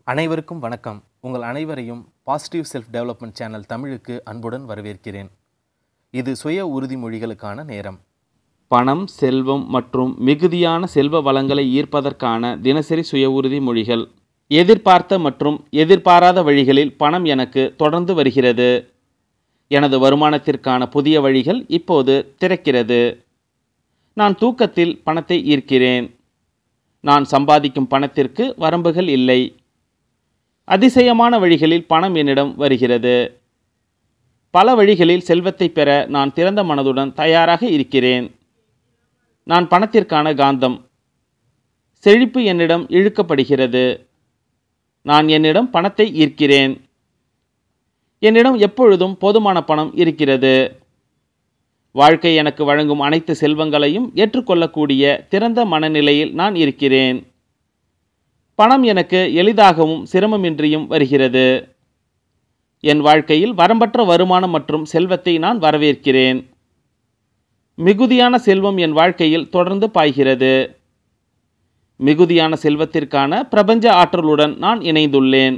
அனைவருக்கும் வணக்கம் உங்கள் அனைவரையும் பாசிட்டிவ் செல்ஃப் டெவலப்மெண்ட் சேனல் தமிழுக்கு அன்புடன் வரவேற்கிறேன் இது சுய உறுதிமொழிகளுக்கான நேரம் பணம் செல்வம் மற்றும் மிகுதியான செல்வ வளங்களை ஈர்ப்பதற்கான தினசரி சுய உறுதி மொழிகள் எதிர்பார்த்த மற்றும் எதிர்பாராத வழிகளில் பணம் எனக்கு தொடர்ந்து வருகிறது எனது வருமானத்திற்கான புதிய வழிகள் இப்போது திறக்கிறது நான் தூக்கத்தில் பணத்தை ஈர்க்கிறேன் நான் சம்பாதிக்கும் பணத்திற்கு வரம்புகள் இல்லை அதிசயமான வழிகளில் பணம் என்னிடம் வருகிறது பல வழிகளில் செல்வத்தை பெற நான் திறந்த மனதுடன் தயாராக இருக்கிறேன் நான் பணத்திற்கான காந்தம் செழிப்பு என்னிடம் இழுக்கப்படுகிறது நான் என்னிடம் பணத்தை ஈர்க்கிறேன் என்னிடம் எப்பொழுதும் போதுமான பணம் இருக்கிறது வாழ்க்கை எனக்கு வழங்கும் அனைத்து செல்வங்களையும் ஏற்றுக்கொள்ளக்கூடிய திறந்த மனநிலையில் நான் இருக்கிறேன் பணம் எனக்கு எளிதாகவும் சிரமமின்றியும் வருகிறது என் வாழ்க்கையில் வரம்பற்ற வருமானம் மற்றும் செல்வத்தை நான் வரவேற்கிறேன் மிகுதியான செல்வம் என் வாழ்க்கையில் தொடர்ந்து பாய்கிறது மிகுதியான செல்வத்திற்கான பிரபஞ்ச ஆற்றலுடன் நான் இணைந்துள்ளேன்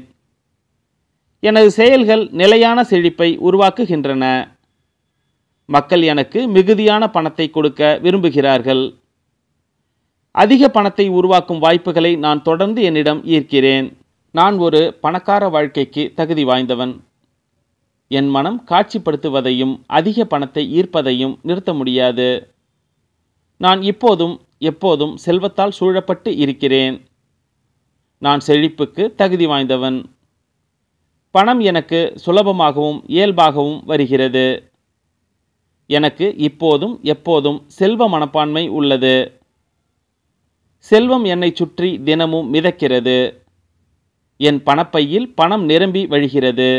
எனது செயல்கள் நிலையான செழிப்பை உருவாக்குகின்றன மக்கள் எனக்கு மிகுதியான பணத்தை கொடுக்க விரும்புகிறார்கள் அதிக பணத்தை உருவாக்கும் வாய்ப்புகளை நான் தொடர்ந்து என்னிடம் ஈர்க்கிறேன் நான் ஒரு பணக்கார வாழ்க்கைக்கு தகுதி வாய்ந்தவன் என் மனம் காட்சிப்படுத்துவதையும் அதிக பணத்தை ஈர்ப்பதையும் நிறுத்த முடியாது நான் இப்போதும் எப்போதும் செல்வத்தால் சூழப்பட்டு இருக்கிறேன் நான் செழிப்புக்கு தகுதி வாய்ந்தவன் பணம் எனக்கு சுலபமாகவும் இயல்பாகவும் வருகிறது எனக்கு இப்போதும் எப்போதும் செல்வ மனப்பான்மை உள்ளது செல்வம் என்னை சுற்றி தினமும் மிதக்கிறது என் பணப்பையில் பணம் நிரம்பி வழிகிறது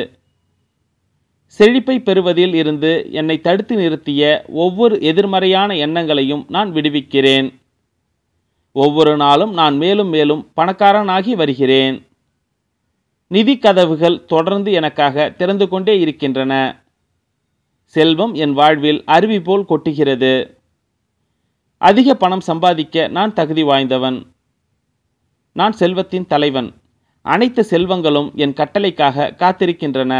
செழிப்பை பெறுவதில் இருந்து என்னை தடுத்து நிறுத்திய ஒவ்வொரு எதிர்மறையான எண்ணங்களையும் நான் விடுவிக்கிறேன் ஒவ்வொரு நாளும் நான் மேலும் மேலும் பணக்காரனாகி வருகிறேன் நிதி கதவுகள் தொடர்ந்து எனக்காக திறந்து கொண்டே இருக்கின்றன செல்வம் என் வாழ்வில் அருவி போல் கொட்டுகிறது அதிக பணம் சம்பாதிக்க நான் தகுதி வாய்ந்தவன் நான் செல்வத்தின் தலைவன் அனைத்து செல்வங்களும் என் கட்டளைக்காக காத்திருக்கின்றன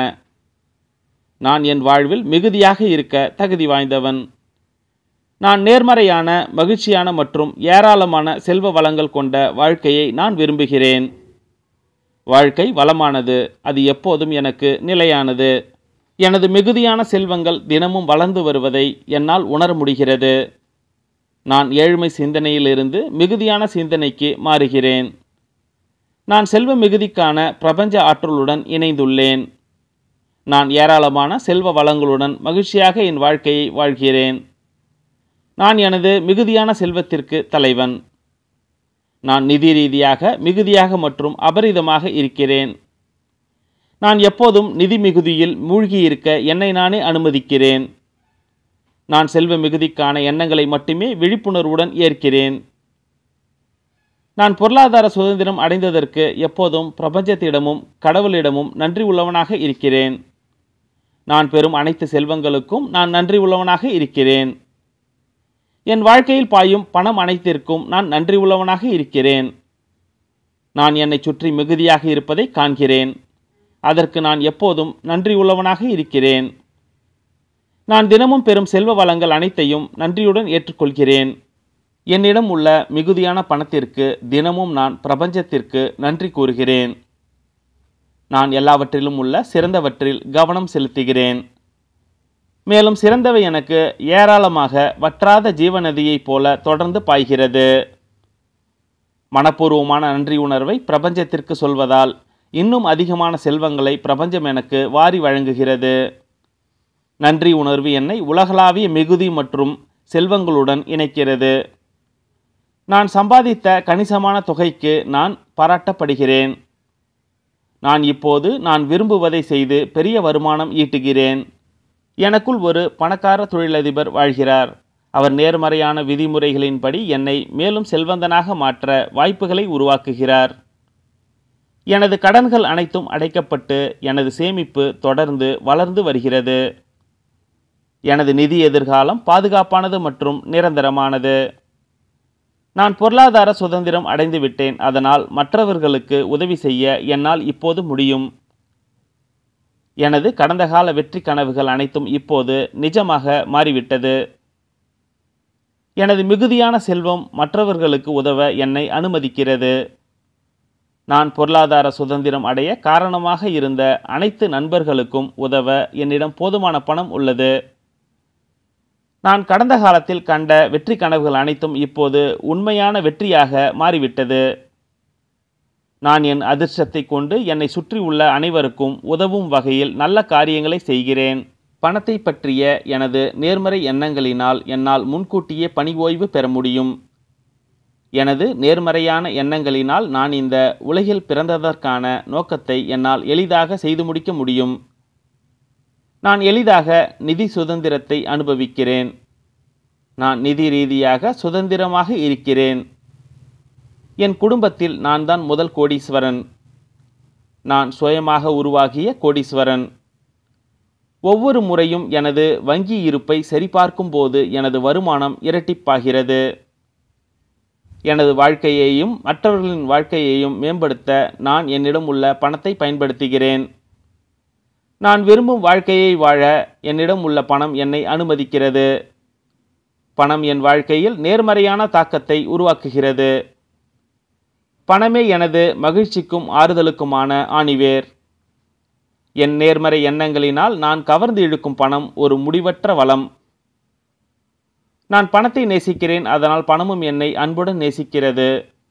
நான் என் வாழ்வில் மிகுதியாக இருக்க தகுதி வாய்ந்தவன் நான் நேர்மறையான மகிழ்ச்சியான மற்றும் ஏராளமான செல்வ வளங்கள் கொண்ட வாழ்க்கையை நான் விரும்புகிறேன் வாழ்க்கை வளமானது அது எப்போதும் எனக்கு நிலையானது எனது மிகுதியான செல்வங்கள் தினமும் வளர்ந்து வருவதை என்னால் உணர முடிகிறது நான் ஏழ்மை சிந்தனையிலிருந்து மிகுதியான சிந்தனைக்கு மாறுகிறேன் நான் செல்வ மிகுதிக்கான பிரபஞ்ச ஆற்றலுடன் இணைந்துள்ளேன் நான் ஏராளமான செல்வ வளங்களுடன் மகிழ்ச்சியாக என் வாழ்க்கையை வாழ்கிறேன் நான் எனது மிகுதியான செல்வத்திற்கு தலைவன் நான் நிதி ரீதியாக மிகுதியாக மற்றும் அபரிதமாக இருக்கிறேன் நான் எப்போதும் நிதி மிகுதியில் மூழ்கியிருக்க என்னை நானே அனுமதிக்கிறேன் நான் செல்வ மிகுதிக்கான எண்ணங்களை மட்டுமே விழிப்புணர்வுடன் ஏற்கிறேன் நான் பொருளாதார சுதந்திரம் அடைந்ததற்கு எப்போதும் பிரபஞ்சத்திடமும் கடவுளிடமும் நன்றி உள்ளவனாக இருக்கிறேன் நான் பெறும் அனைத்து செல்வங்களுக்கும் நான் நன்றி உள்ளவனாக இருக்கிறேன் என் வாழ்க்கையில் பாயும் பணம் அனைத்திற்கும் நான் நன்றி உள்ளவனாக இருக்கிறேன் நான் என்னை சுற்றி மிகுதியாக இருப்பதை காண்கிறேன் அதற்கு நான் எப்போதும் நன்றி உள்ளவனாக இருக்கிறேன் நான் தினமும் பெறும் செல்வ வளங்கள் அனைத்தையும் நன்றியுடன் ஏற்றுக்கொள்கிறேன் என்னிடம் உள்ள மிகுதியான பணத்திற்கு தினமும் நான் பிரபஞ்சத்திற்கு நன்றி கூறுகிறேன் நான் எல்லாவற்றிலும் உள்ள சிறந்தவற்றில் கவனம் செலுத்துகிறேன் மேலும் சிறந்தவை எனக்கு ஏராளமாக வற்றாத ஜீவநதியைப் போல தொடர்ந்து பாய்கிறது மனப்பூர்வமான நன்றி உணர்வை பிரபஞ்சத்திற்கு சொல்வதால் இன்னும் அதிகமான செல்வங்களை பிரபஞ்சம் எனக்கு வாரி வழங்குகிறது நன்றி உணர்வு என்னை உலகளாவிய மிகுதி மற்றும் செல்வங்களுடன் இணைக்கிறது நான் சம்பாதித்த கணிசமான தொகைக்கு நான் பாராட்டப்படுகிறேன் நான் இப்போது நான் விரும்புவதை செய்து பெரிய வருமானம் ஈட்டுகிறேன் எனக்குள் ஒரு பணக்கார தொழிலதிபர் வாழ்கிறார் அவர் நேர்மறையான விதிமுறைகளின்படி என்னை மேலும் செல்வந்தனாக மாற்ற வாய்ப்புகளை உருவாக்குகிறார் எனது கடன்கள் அனைத்தும் அடைக்கப்பட்டு எனது சேமிப்பு தொடர்ந்து வளர்ந்து வருகிறது எனது நிதி எதிர்காலம் பாதுகாப்பானது மற்றும் நிரந்தரமானது நான் பொருளாதார சுதந்திரம் அடைந்து விட்டேன் அதனால் மற்றவர்களுக்கு உதவி செய்ய என்னால் இப்போது முடியும் எனது கடந்த கால வெற்றி கனவுகள் அனைத்தும் இப்போது நிஜமாக மாறிவிட்டது எனது மிகுதியான செல்வம் மற்றவர்களுக்கு உதவ என்னை அனுமதிக்கிறது நான் பொருளாதார சுதந்திரம் அடைய காரணமாக இருந்த அனைத்து நண்பர்களுக்கும் உதவ என்னிடம் போதுமான பணம் உள்ளது நான் கடந்த காலத்தில் கண்ட வெற்றி கனவுகள் அனைத்தும் இப்போது உண்மையான வெற்றியாக மாறிவிட்டது நான் என் அதிர்ஷ்டத்தை கொண்டு என்னை சுற்றி உள்ள அனைவருக்கும் உதவும் வகையில் நல்ல காரியங்களை செய்கிறேன் பணத்தை பற்றிய எனது நேர்மறை எண்ணங்களினால் என்னால் முன்கூட்டியே பணி ஓய்வு பெற முடியும் எனது நேர்மறையான எண்ணங்களினால் நான் இந்த உலகில் பிறந்ததற்கான நோக்கத்தை என்னால் எளிதாக செய்து முடிக்க முடியும் நான் எளிதாக நிதி சுதந்திரத்தை அனுபவிக்கிறேன் நான் நிதி ரீதியாக சுதந்திரமாக இருக்கிறேன் என் குடும்பத்தில் நான் தான் முதல் கோடீஸ்வரன் நான் சுயமாக உருவாகிய கோடீஸ்வரன் ஒவ்வொரு முறையும் எனது வங்கி இருப்பை சரிபார்க்கும் போது எனது வருமானம் இரட்டிப்பாகிறது எனது வாழ்க்கையையும் மற்றவர்களின் வாழ்க்கையையும் மேம்படுத்த நான் என்னிடம் உள்ள பணத்தை பயன்படுத்துகிறேன் நான் விரும்பும் வாழ்க்கையை வாழ என்னிடம் உள்ள பணம் என்னை அனுமதிக்கிறது பணம் என் வாழ்க்கையில் நேர்மறையான தாக்கத்தை உருவாக்குகிறது பணமே எனது மகிழ்ச்சிக்கும் ஆறுதலுக்குமான ஆணிவேர் என் நேர்மறை எண்ணங்களினால் நான் கவர்ந்து இழுக்கும் பணம் ஒரு முடிவற்ற வளம் நான் பணத்தை நேசிக்கிறேன் அதனால் பணமும் என்னை அன்புடன் நேசிக்கிறது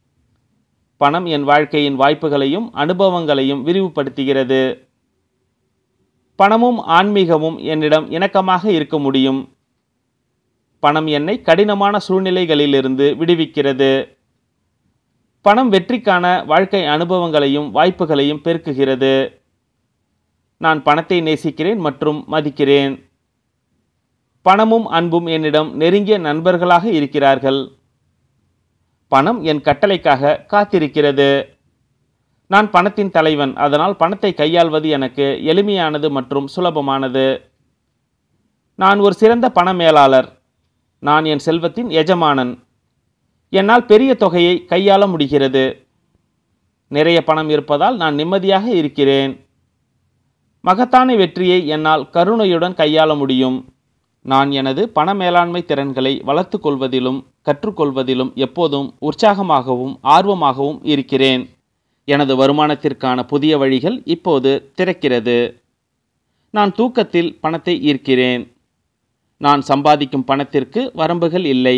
பணம் என் வாழ்க்கையின் வாய்ப்புகளையும் அனுபவங்களையும் விரிவுபடுத்துகிறது பணமும் ஆன்மீகமும் என்னிடம் இணக்கமாக இருக்க முடியும் பணம் என்னை கடினமான சூழ்நிலைகளிலிருந்து விடுவிக்கிறது பணம் வெற்றிக்கான வாழ்க்கை அனுபவங்களையும் வாய்ப்புகளையும் பெருக்குகிறது நான் பணத்தை நேசிக்கிறேன் மற்றும் மதிக்கிறேன் பணமும் அன்பும் என்னிடம் நெருங்கிய நண்பர்களாக இருக்கிறார்கள் பணம் என் கட்டளைக்காக காத்திருக்கிறது நான் பணத்தின் தலைவன் அதனால் பணத்தை கையாள்வது எனக்கு எளிமையானது மற்றும் சுலபமானது நான் ஒரு சிறந்த பண மேலாளர் நான் என் செல்வத்தின் எஜமானன் என்னால் பெரிய தொகையை கையாள முடிகிறது நிறைய பணம் இருப்பதால் நான் நிம்மதியாக இருக்கிறேன் மகத்தான வெற்றியை என்னால் கருணையுடன் கையாள முடியும் நான் எனது பண மேலாண்மை திறன்களை வளர்த்து கொள்வதிலும் கற்றுக்கொள்வதிலும் எப்போதும் உற்சாகமாகவும் ஆர்வமாகவும் இருக்கிறேன் எனது வருமானத்திற்கான புதிய வழிகள் இப்போது திறக்கிறது நான் தூக்கத்தில் பணத்தை ஈர்க்கிறேன் நான் சம்பாதிக்கும் பணத்திற்கு வரம்புகள் இல்லை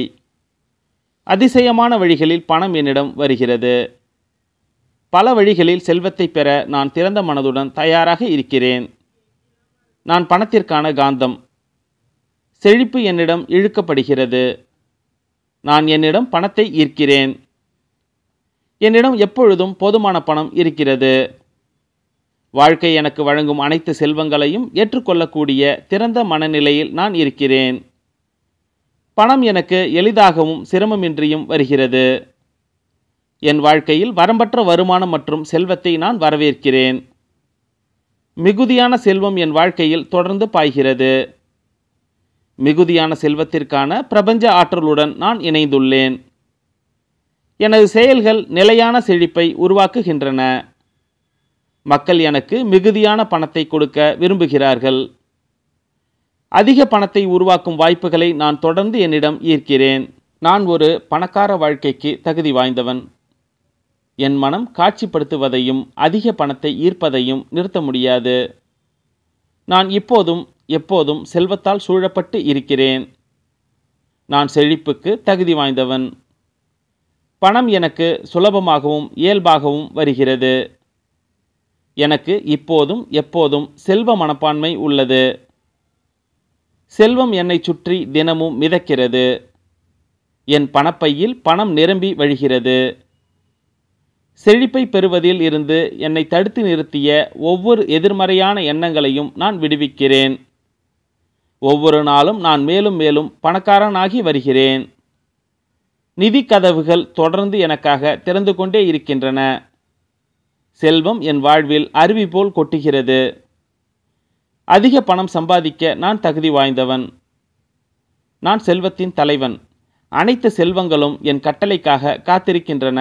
அதிசயமான வழிகளில் பணம் என்னிடம் வருகிறது பல வழிகளில் செல்வத்தை பெற நான் திறந்த மனதுடன் தயாராக இருக்கிறேன் நான் பணத்திற்கான காந்தம் செழிப்பு என்னிடம் இழுக்கப்படுகிறது நான் என்னிடம் பணத்தை ஈர்க்கிறேன் என்னிடம் எப்பொழுதும் போதுமான பணம் இருக்கிறது வாழ்க்கை எனக்கு வழங்கும் அனைத்து செல்வங்களையும் ஏற்றுக்கொள்ளக்கூடிய திறந்த மனநிலையில் நான் இருக்கிறேன் பணம் எனக்கு எளிதாகவும் சிரமமின்றியும் வருகிறது என் வாழ்க்கையில் வரம்பற்ற வருமானம் மற்றும் செல்வத்தை நான் வரவேற்கிறேன் மிகுதியான செல்வம் என் வாழ்க்கையில் தொடர்ந்து பாய்கிறது மிகுதியான செல்வத்திற்கான பிரபஞ்ச ஆற்றலுடன் நான் இணைந்துள்ளேன் எனது செயல்கள் நிலையான செழிப்பை உருவாக்குகின்றன மக்கள் எனக்கு மிகுதியான பணத்தை கொடுக்க விரும்புகிறார்கள் அதிக பணத்தை உருவாக்கும் வாய்ப்புகளை நான் தொடர்ந்து என்னிடம் ஈர்க்கிறேன் நான் ஒரு பணக்கார வாழ்க்கைக்கு தகுதி வாய்ந்தவன் என் மனம் காட்சிப்படுத்துவதையும் அதிக பணத்தை ஈர்ப்பதையும் நிறுத்த முடியாது நான் இப்போதும் எப்போதும் செல்வத்தால் சூழப்பட்டு இருக்கிறேன் நான் செழிப்புக்கு தகுதி வாய்ந்தவன் பணம் எனக்கு சுலபமாகவும் இயல்பாகவும் வருகிறது எனக்கு இப்போதும் எப்போதும் செல்வ மனப்பான்மை உள்ளது செல்வம் என்னை சுற்றி தினமும் மிதக்கிறது என் பணப்பையில் பணம் நிரம்பி வழிகிறது செழிப்பை பெறுவதில் இருந்து என்னை தடுத்து நிறுத்திய ஒவ்வொரு எதிர்மறையான எண்ணங்களையும் நான் விடுவிக்கிறேன் ஒவ்வொரு நாளும் நான் மேலும் மேலும் பணக்காரனாகி வருகிறேன் நிதி கதவுகள் தொடர்ந்து எனக்காக திறந்து கொண்டே இருக்கின்றன செல்வம் என் வாழ்வில் அருவி போல் கொட்டுகிறது அதிக பணம் சம்பாதிக்க நான் தகுதி வாய்ந்தவன் நான் செல்வத்தின் தலைவன் அனைத்து செல்வங்களும் என் கட்டளைக்காக காத்திருக்கின்றன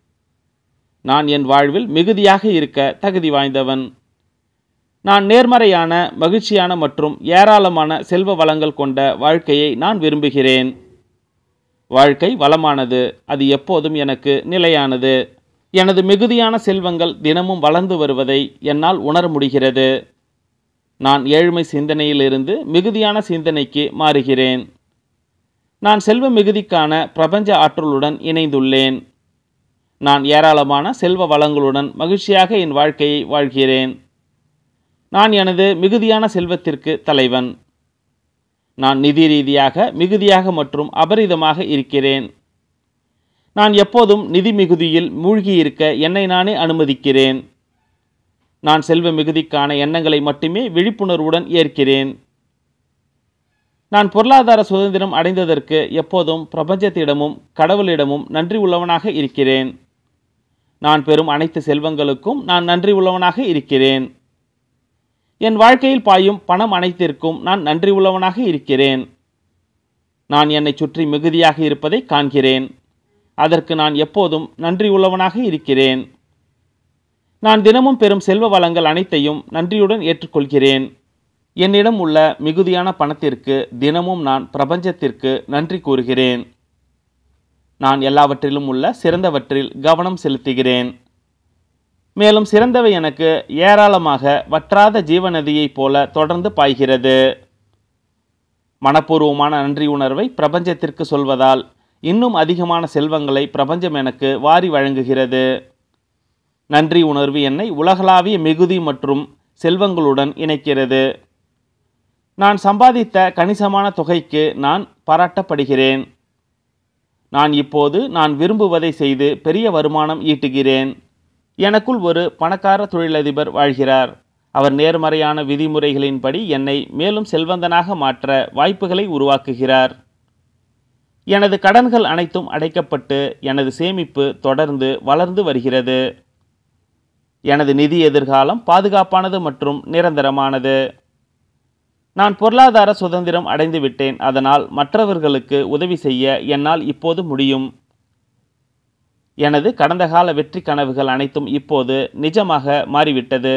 நான் என் வாழ்வில் மிகுதியாக இருக்க தகுதி வாய்ந்தவன் நான் நேர்மறையான மகிழ்ச்சியான மற்றும் ஏராளமான செல்வ வளங்கள் கொண்ட வாழ்க்கையை நான் விரும்புகிறேன் வாழ்க்கை வளமானது அது எப்போதும் எனக்கு நிலையானது எனது மிகுதியான செல்வங்கள் தினமும் வளர்ந்து வருவதை என்னால் உணர முடிகிறது நான் ஏழ்மை சிந்தனையிலிருந்து மிகுதியான சிந்தனைக்கு மாறுகிறேன் நான் செல்வ மிகுதிக்கான பிரபஞ்ச ஆற்றலுடன் இணைந்துள்ளேன் நான் ஏராளமான செல்வ வளங்களுடன் மகிழ்ச்சியாக என் வாழ்க்கையை வாழ்கிறேன் நான் எனது மிகுதியான செல்வத்திற்கு தலைவன் நான் நிதி ரீதியாக மிகுதியாக மற்றும் அபரிதமாக இருக்கிறேன் நான் எப்போதும் நிதி மிகுதியில் மூழ்கி இருக்க என்னை நானே அனுமதிக்கிறேன் நான் செல்வ மிகுதிக்கான எண்ணங்களை மட்டுமே விழிப்புணர்வுடன் ஏற்கிறேன் நான் பொருளாதார சுதந்திரம் அடைந்ததற்கு எப்போதும் பிரபஞ்சத்திடமும் கடவுளிடமும் நன்றி உள்ளவனாக இருக்கிறேன் நான் பெறும் அனைத்து செல்வங்களுக்கும் நான் நன்றி உள்ளவனாக இருக்கிறேன் என் வாழ்க்கையில் பாயும் பணம் அனைத்திற்கும் நான் நன்றி உள்ளவனாக இருக்கிறேன் நான் என்னை சுற்றி மிகுதியாக இருப்பதை காண்கிறேன் அதற்கு நான் எப்போதும் நன்றி உள்ளவனாக இருக்கிறேன் நான் தினமும் பெறும் செல்வ வளங்கள் அனைத்தையும் நன்றியுடன் ஏற்றுக்கொள்கிறேன் என்னிடம் உள்ள மிகுதியான பணத்திற்கு தினமும் நான் பிரபஞ்சத்திற்கு நன்றி கூறுகிறேன் நான் எல்லாவற்றிலும் உள்ள சிறந்தவற்றில் கவனம் செலுத்துகிறேன் மேலும் சிறந்தவை எனக்கு ஏராளமாக வற்றாத ஜீவநதியைப் போல தொடர்ந்து பாய்கிறது மனப்பூர்வமான நன்றி உணர்வை பிரபஞ்சத்திற்கு சொல்வதால் இன்னும் அதிகமான செல்வங்களை பிரபஞ்சம் எனக்கு வாரி வழங்குகிறது நன்றி உணர்வு என்னை உலகளாவிய மிகுதி மற்றும் செல்வங்களுடன் இணைக்கிறது நான் சம்பாதித்த கணிசமான தொகைக்கு நான் பாராட்டப்படுகிறேன் நான் இப்போது நான் விரும்புவதை செய்து பெரிய வருமானம் ஈட்டுகிறேன் எனக்குள் ஒரு பணக்கார தொழிலதிபர் வாழ்கிறார் அவர் நேர்மறையான விதிமுறைகளின்படி என்னை மேலும் செல்வந்தனாக மாற்ற வாய்ப்புகளை உருவாக்குகிறார் எனது கடன்கள் அனைத்தும் அடைக்கப்பட்டு எனது சேமிப்பு தொடர்ந்து வளர்ந்து வருகிறது எனது நிதி எதிர்காலம் பாதுகாப்பானது மற்றும் நிரந்தரமானது நான் பொருளாதார சுதந்திரம் அடைந்து விட்டேன் அதனால் மற்றவர்களுக்கு உதவி செய்ய என்னால் இப்போது முடியும் எனது கடந்த கால வெற்றி கனவுகள் அனைத்தும் இப்போது நிஜமாக மாறிவிட்டது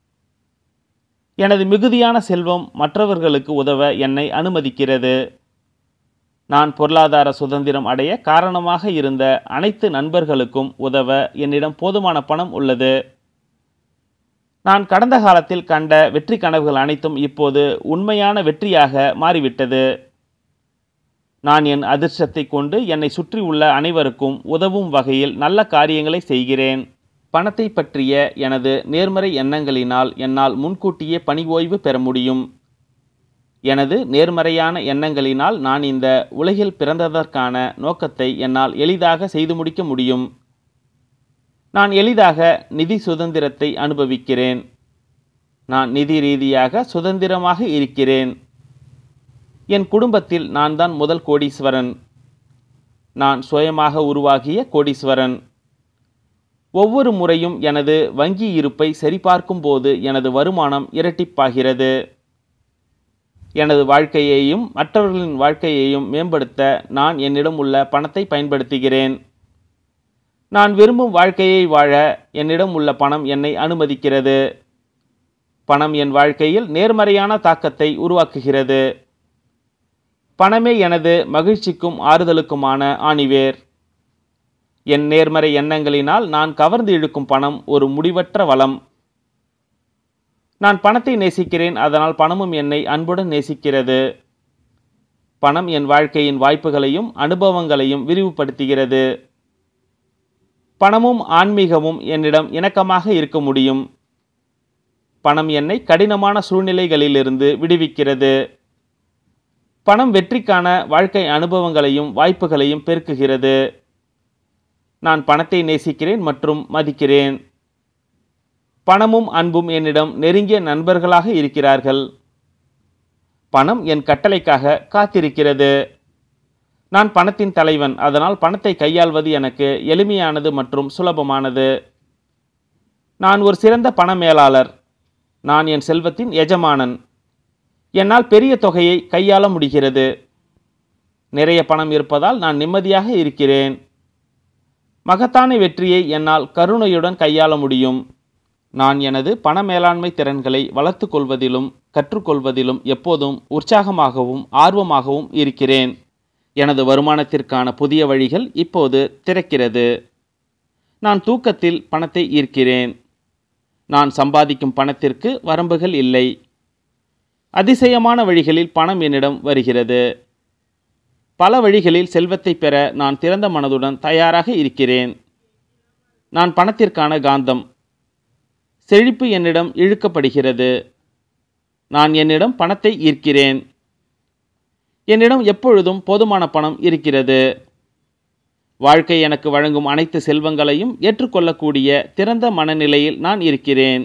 எனது மிகுதியான செல்வம் மற்றவர்களுக்கு உதவ என்னை அனுமதிக்கிறது நான் பொருளாதார சுதந்திரம் அடைய காரணமாக இருந்த அனைத்து நண்பர்களுக்கும் உதவ என்னிடம் போதுமான பணம் உள்ளது நான் கடந்த காலத்தில் கண்ட வெற்றி கனவுகள் அனைத்தும் இப்போது உண்மையான வெற்றியாக மாறிவிட்டது நான் என் அதிர்ஷ்டத்தை கொண்டு என்னை சுற்றி உள்ள அனைவருக்கும் உதவும் வகையில் நல்ல காரியங்களை செய்கிறேன் பணத்தை பற்றிய எனது நேர்மறை எண்ணங்களினால் என்னால் முன்கூட்டியே பணி ஓய்வு பெற முடியும் எனது நேர்மறையான எண்ணங்களினால் நான் இந்த உலகில் பிறந்ததற்கான நோக்கத்தை என்னால் எளிதாக செய்து முடிக்க முடியும் நான் எளிதாக நிதி சுதந்திரத்தை அனுபவிக்கிறேன் நான் நிதி ரீதியாக சுதந்திரமாக இருக்கிறேன் என் குடும்பத்தில் நான் தான் முதல் கோடீஸ்வரன் நான் சுயமாக உருவாகிய கோடீஸ்வரன் ஒவ்வொரு முறையும் எனது வங்கி இருப்பை சரிபார்க்கும் போது எனது வருமானம் இரட்டிப்பாகிறது எனது வாழ்க்கையையும் மற்றவர்களின் வாழ்க்கையையும் மேம்படுத்த நான் என்னிடம் உள்ள பணத்தை பயன்படுத்துகிறேன் நான் விரும்பும் வாழ்க்கையை வாழ என்னிடம் உள்ள பணம் என்னை அனுமதிக்கிறது பணம் என் வாழ்க்கையில் நேர்மறையான தாக்கத்தை உருவாக்குகிறது பணமே எனது மகிழ்ச்சிக்கும் ஆறுதலுக்குமான ஆணிவேர் என் நேர்மறை எண்ணங்களினால் நான் கவர்ந்து இழுக்கும் பணம் ஒரு முடிவற்ற வளம் நான் பணத்தை நேசிக்கிறேன் அதனால் பணமும் என்னை அன்புடன் நேசிக்கிறது பணம் என் வாழ்க்கையின் வாய்ப்புகளையும் அனுபவங்களையும் விரிவுபடுத்துகிறது பணமும் ஆன்மீகமும் என்னிடம் இணக்கமாக இருக்க முடியும் பணம் என்னை கடினமான சூழ்நிலைகளிலிருந்து விடுவிக்கிறது பணம் வெற்றிக்கான வாழ்க்கை அனுபவங்களையும் வாய்ப்புகளையும் பெருக்குகிறது நான் பணத்தை நேசிக்கிறேன் மற்றும் மதிக்கிறேன் பணமும் அன்பும் என்னிடம் நெருங்கிய நண்பர்களாக இருக்கிறார்கள் பணம் என் கட்டளைக்காக காத்திருக்கிறது நான் பணத்தின் தலைவன் அதனால் பணத்தை கையாள்வது எனக்கு எளிமையானது மற்றும் சுலபமானது நான் ஒரு சிறந்த பண மேலாளர் நான் என் செல்வத்தின் எஜமானன் என்னால் பெரிய தொகையை கையாள முடிகிறது நிறைய பணம் இருப்பதால் நான் நிம்மதியாக இருக்கிறேன் மகத்தான வெற்றியை என்னால் கருணையுடன் கையாள முடியும் நான் எனது பண மேலாண்மை திறன்களை வளர்த்து கொள்வதிலும் கற்றுக்கொள்வதிலும் எப்போதும் உற்சாகமாகவும் ஆர்வமாகவும் இருக்கிறேன் எனது வருமானத்திற்கான புதிய வழிகள் இப்போது திறக்கிறது நான் தூக்கத்தில் பணத்தை ஈர்க்கிறேன் நான் சம்பாதிக்கும் பணத்திற்கு வரம்புகள் இல்லை அதிசயமான வழிகளில் பணம் என்னிடம் வருகிறது பல வழிகளில் செல்வத்தை பெற நான் திறந்த மனதுடன் தயாராக இருக்கிறேன் நான் பணத்திற்கான காந்தம் செழிப்பு என்னிடம் இழுக்கப்படுகிறது நான் என்னிடம் பணத்தை ஈர்க்கிறேன் என்னிடம் எப்பொழுதும் போதுமான பணம் இருக்கிறது வாழ்க்கை எனக்கு வழங்கும் அனைத்து செல்வங்களையும் ஏற்றுக்கொள்ளக்கூடிய திறந்த மனநிலையில் நான் இருக்கிறேன்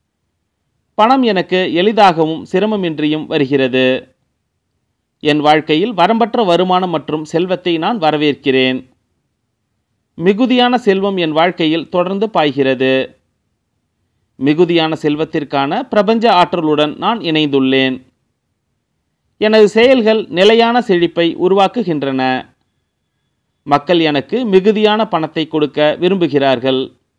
பணம் எனக்கு எளிதாகவும் சிரமமின்றியும் வருகிறது என் வாழ்க்கையில் வரம்பற்ற வருமானம் மற்றும் செல்வத்தை நான் வரவேற்கிறேன் மிகுதியான செல்வம் என் வாழ்க்கையில் தொடர்ந்து பாய்கிறது மிகுதியான செல்வத்திற்கான பிரபஞ்ச ஆற்றலுடன் நான் இணைந்துள்ளேன் எனது செயல்கள் நிலையான செழிப்பை உருவாக்குகின்றன மக்கள் எனக்கு மிகுதியான பணத்தை கொடுக்க விரும்புகிறார்கள்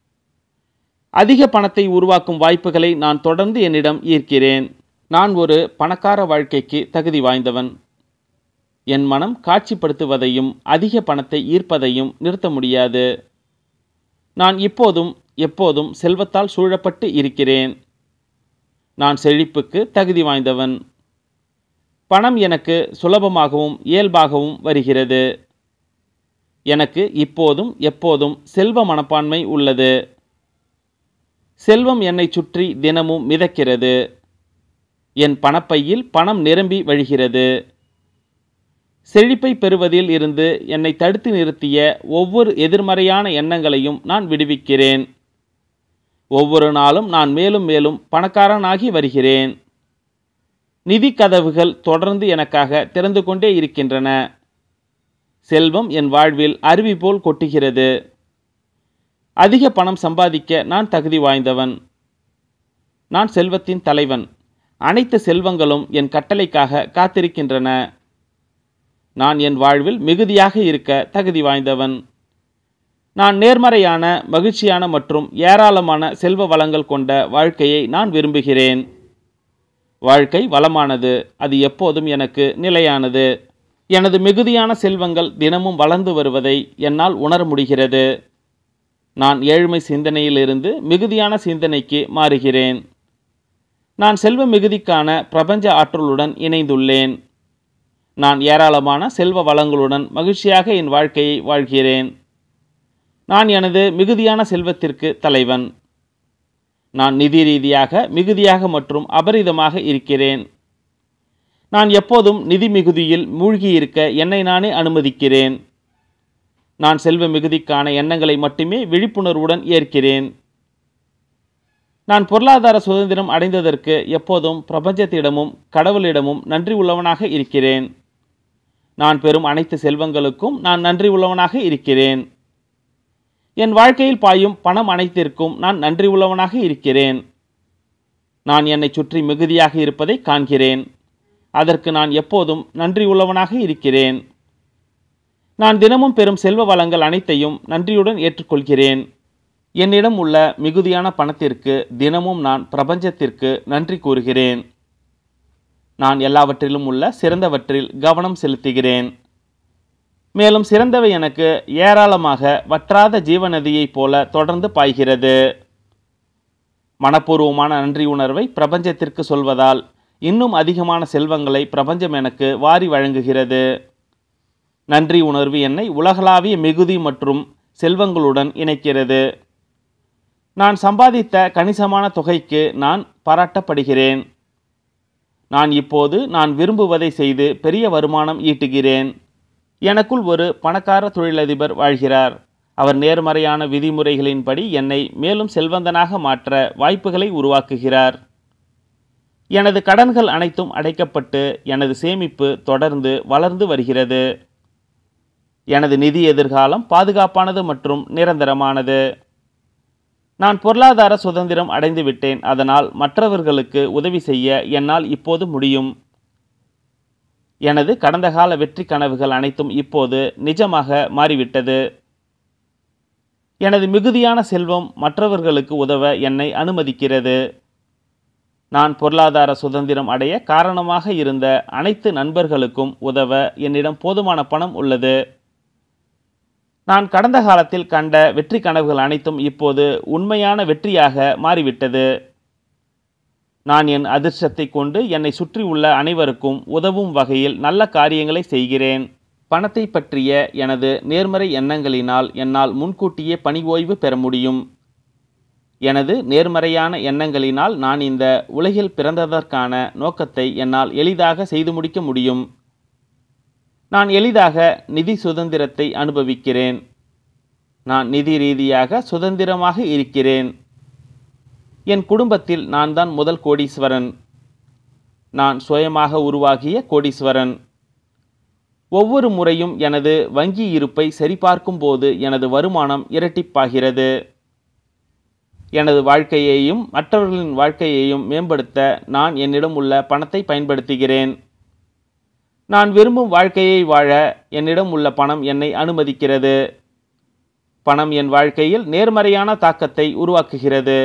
அதிக பணத்தை உருவாக்கும் வாய்ப்புகளை நான் தொடர்ந்து என்னிடம் ஈர்க்கிறேன் நான் ஒரு பணக்கார வாழ்க்கைக்கு தகுதி வாய்ந்தவன் என் மனம் காட்சிப்படுத்துவதையும் அதிக பணத்தை ஈர்ப்பதையும் நிறுத்த முடியாது நான் இப்போதும் எப்போதும் செல்வத்தால் சூழப்பட்டு இருக்கிறேன் நான் செழிப்புக்கு தகுதி வாய்ந்தவன் பணம் எனக்கு சுலபமாகவும் இயல்பாகவும் வருகிறது எனக்கு இப்போதும் எப்போதும் செல்வ மனப்பான்மை உள்ளது செல்வம் என்னை சுற்றி தினமும் மிதக்கிறது என் பணப்பையில் பணம் நிரம்பி வழிகிறது செழிப்பை பெறுவதில் இருந்து என்னை தடுத்து நிறுத்திய ஒவ்வொரு எதிர்மறையான எண்ணங்களையும் நான் விடுவிக்கிறேன் ஒவ்வொரு நாளும் நான் மேலும் மேலும் பணக்காரனாகி வருகிறேன் நிதி கதவுகள் தொடர்ந்து எனக்காக திறந்து கொண்டே இருக்கின்றன செல்வம் என் வாழ்வில் அருவி போல் கொட்டுகிறது அதிக பணம் சம்பாதிக்க நான் தகுதி வாய்ந்தவன் நான் செல்வத்தின் தலைவன் அனைத்து செல்வங்களும் என் கட்டளைக்காக காத்திருக்கின்றன நான் என் வாழ்வில் மிகுதியாக இருக்க தகுதி வாய்ந்தவன் நான் நேர்மறையான மகிழ்ச்சியான மற்றும் ஏராளமான செல்வ வளங்கள் கொண்ட வாழ்க்கையை நான் விரும்புகிறேன் வாழ்க்கை வளமானது அது எப்போதும் எனக்கு நிலையானது எனது மிகுதியான செல்வங்கள் தினமும் வளர்ந்து வருவதை என்னால் உணர முடிகிறது நான் ஏழ்மை சிந்தனையிலிருந்து மிகுதியான சிந்தனைக்கு மாறுகிறேன் நான் செல்வ மிகுதிக்கான பிரபஞ்ச ஆற்றலுடன் இணைந்துள்ளேன் நான் ஏராளமான செல்வ வளங்களுடன் மகிழ்ச்சியாக என் வாழ்க்கையை வாழ்கிறேன் நான் எனது மிகுதியான செல்வத்திற்கு தலைவன் நான் நிதி ரீதியாக மிகுதியாக மற்றும் அபரிதமாக இருக்கிறேன் நான் எப்போதும் நிதி மிகுதியில் மூழ்கி இருக்க என்னை நானே அனுமதிக்கிறேன் நான் செல்வ மிகுதிக்கான எண்ணங்களை மட்டுமே விழிப்புணர்வுடன் ஏற்கிறேன் நான் பொருளாதார சுதந்திரம் அடைந்ததற்கு எப்போதும் பிரபஞ்சத்திடமும் கடவுளிடமும் நன்றி உள்ளவனாக இருக்கிறேன் நான் பெறும் அனைத்து செல்வங்களுக்கும் நான் நன்றி உள்ளவனாக இருக்கிறேன் என் வாழ்க்கையில் பாயும் பணம் அனைத்திற்கும் நான் நன்றி உள்ளவனாக இருக்கிறேன் நான் என்னை சுற்றி மிகுதியாக இருப்பதை காண்கிறேன் அதற்கு நான் எப்போதும் நன்றி உள்ளவனாக இருக்கிறேன் நான் தினமும் பெறும் செல்வ வளங்கள் அனைத்தையும் நன்றியுடன் ஏற்றுக்கொள்கிறேன் என்னிடம் உள்ள மிகுதியான பணத்திற்கு தினமும் நான் பிரபஞ்சத்திற்கு நன்றி கூறுகிறேன் நான் எல்லாவற்றிலும் உள்ள சிறந்தவற்றில் கவனம் செலுத்துகிறேன் மேலும் சிறந்தவை எனக்கு ஏராளமாக வற்றாத ஜீவநதியைப் போல தொடர்ந்து பாய்கிறது மனப்பூர்வமான நன்றி உணர்வை பிரபஞ்சத்திற்கு சொல்வதால் இன்னும் அதிகமான செல்வங்களை பிரபஞ்சம் எனக்கு வாரி வழங்குகிறது நன்றி உணர்வு என்னை உலகளாவிய மிகுதி மற்றும் செல்வங்களுடன் இணைக்கிறது நான் சம்பாதித்த கணிசமான தொகைக்கு நான் பாராட்டப்படுகிறேன் நான் இப்போது நான் விரும்புவதை செய்து பெரிய வருமானம் ஈட்டுகிறேன் எனக்குள் ஒரு பணக்கார தொழிலதிபர் வாழ்கிறார் அவர் நேர்மறையான விதிமுறைகளின்படி என்னை மேலும் செல்வந்தனாக மாற்ற வாய்ப்புகளை உருவாக்குகிறார் எனது கடன்கள் அனைத்தும் அடைக்கப்பட்டு எனது சேமிப்பு தொடர்ந்து வளர்ந்து வருகிறது எனது நிதி எதிர்காலம் பாதுகாப்பானது மற்றும் நிரந்தரமானது நான் பொருளாதார சுதந்திரம் அடைந்து விட்டேன் அதனால் மற்றவர்களுக்கு உதவி செய்ய என்னால் இப்போது முடியும் எனது கடந்த கால வெற்றி கனவுகள் அனைத்தும் இப்போது நிஜமாக மாறிவிட்டது எனது மிகுதியான செல்வம் மற்றவர்களுக்கு உதவ என்னை அனுமதிக்கிறது நான் பொருளாதார சுதந்திரம் அடைய காரணமாக இருந்த அனைத்து நண்பர்களுக்கும் உதவ என்னிடம் போதுமான பணம் உள்ளது நான் கடந்த காலத்தில் கண்ட வெற்றி கனவுகள் அனைத்தும் இப்போது உண்மையான வெற்றியாக மாறிவிட்டது நான் என் அதிர்ஷ்டத்தை கொண்டு என்னை சுற்றி உள்ள அனைவருக்கும் உதவும் வகையில் நல்ல காரியங்களை செய்கிறேன் பணத்தை பற்றிய எனது நேர்மறை எண்ணங்களினால் என்னால் முன்கூட்டியே பணி ஓய்வு பெற முடியும் எனது நேர்மறையான எண்ணங்களினால் நான் இந்த உலகில் பிறந்ததற்கான நோக்கத்தை என்னால் எளிதாக செய்து முடிக்க முடியும் நான் எளிதாக நிதி சுதந்திரத்தை அனுபவிக்கிறேன் நான் நிதி ரீதியாக சுதந்திரமாக இருக்கிறேன் என் குடும்பத்தில் நான் தான் முதல் கோடீஸ்வரன் நான் சுயமாக உருவாகிய கோடீஸ்வரன் ஒவ்வொரு முறையும் எனது வங்கி இருப்பை சரிபார்க்கும் போது எனது வருமானம் இரட்டிப்பாகிறது எனது வாழ்க்கையையும் மற்றவர்களின் வாழ்க்கையையும் மேம்படுத்த நான் என்னிடம் உள்ள பணத்தை பயன்படுத்துகிறேன் நான் விரும்பும் வாழ்க்கையை வாழ என்னிடம் உள்ள பணம் என்னை அனுமதிக்கிறது பணம் என் வாழ்க்கையில் நேர்மறையான தாக்கத்தை உருவாக்குகிறது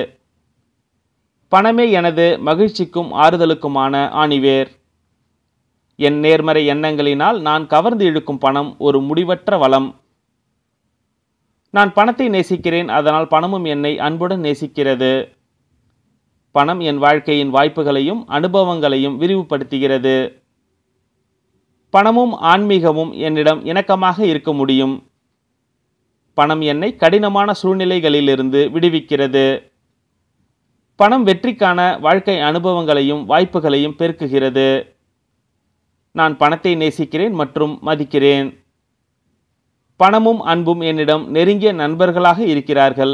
பணமே எனது மகிழ்ச்சிக்கும் ஆறுதலுக்குமான ஆணிவேர் என் நேர்மறை எண்ணங்களினால் நான் கவர்ந்து இழுக்கும் பணம் ஒரு முடிவற்ற வளம் நான் பணத்தை நேசிக்கிறேன் அதனால் பணமும் என்னை அன்புடன் நேசிக்கிறது பணம் என் வாழ்க்கையின் வாய்ப்புகளையும் அனுபவங்களையும் விரிவுபடுத்துகிறது பணமும் ஆன்மீகமும் என்னிடம் இணக்கமாக இருக்க முடியும் பணம் என்னை கடினமான சூழ்நிலைகளிலிருந்து விடுவிக்கிறது பணம் வெற்றிக்கான வாழ்க்கை அனுபவங்களையும் வாய்ப்புகளையும் பெருக்குகிறது நான் பணத்தை நேசிக்கிறேன் மற்றும் மதிக்கிறேன் பணமும் அன்பும் என்னிடம் நெருங்கிய நண்பர்களாக இருக்கிறார்கள்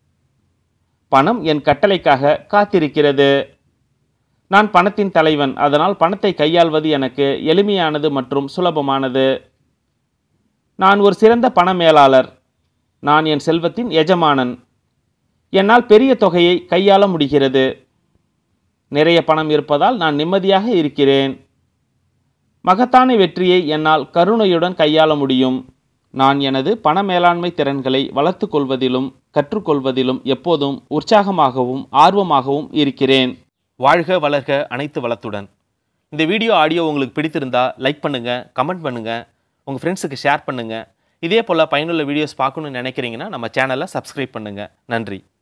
பணம் என் கட்டளைக்காக காத்திருக்கிறது நான் பணத்தின் தலைவன் அதனால் பணத்தை கையாள்வது எனக்கு எளிமையானது மற்றும் சுலபமானது நான் ஒரு சிறந்த பண மேலாளர் நான் என் செல்வத்தின் எஜமானன் என்னால் பெரிய தொகையை கையாள முடிகிறது நிறைய பணம் இருப்பதால் நான் நிம்மதியாக இருக்கிறேன் மகத்தான வெற்றியை என்னால் கருணையுடன் கையாள முடியும் நான் எனது பண மேலாண்மை திறன்களை வளர்த்து கொள்வதிலும் கற்றுக்கொள்வதிலும் எப்போதும் உற்சாகமாகவும் ஆர்வமாகவும் இருக்கிறேன் வாழ்க வளர்க அனைத்து வளத்துடன் இந்த வீடியோ ஆடியோ உங்களுக்கு பிடித்திருந்தா லைக் பண்ணுங்கள் கமெண்ட் பண்ணுங்கள் உங்கள் ஃப்ரெண்ட்ஸுக்கு ஷேர் பண்ணுங்கள் இதே போல் பயனுள்ள வீடியோஸ் பார்க்கணும்னு நினைக்கிறீங்கன்னா நம்ம சேனலை சப்ஸ்கிரைப் பண்ணுங்கள் நன்றி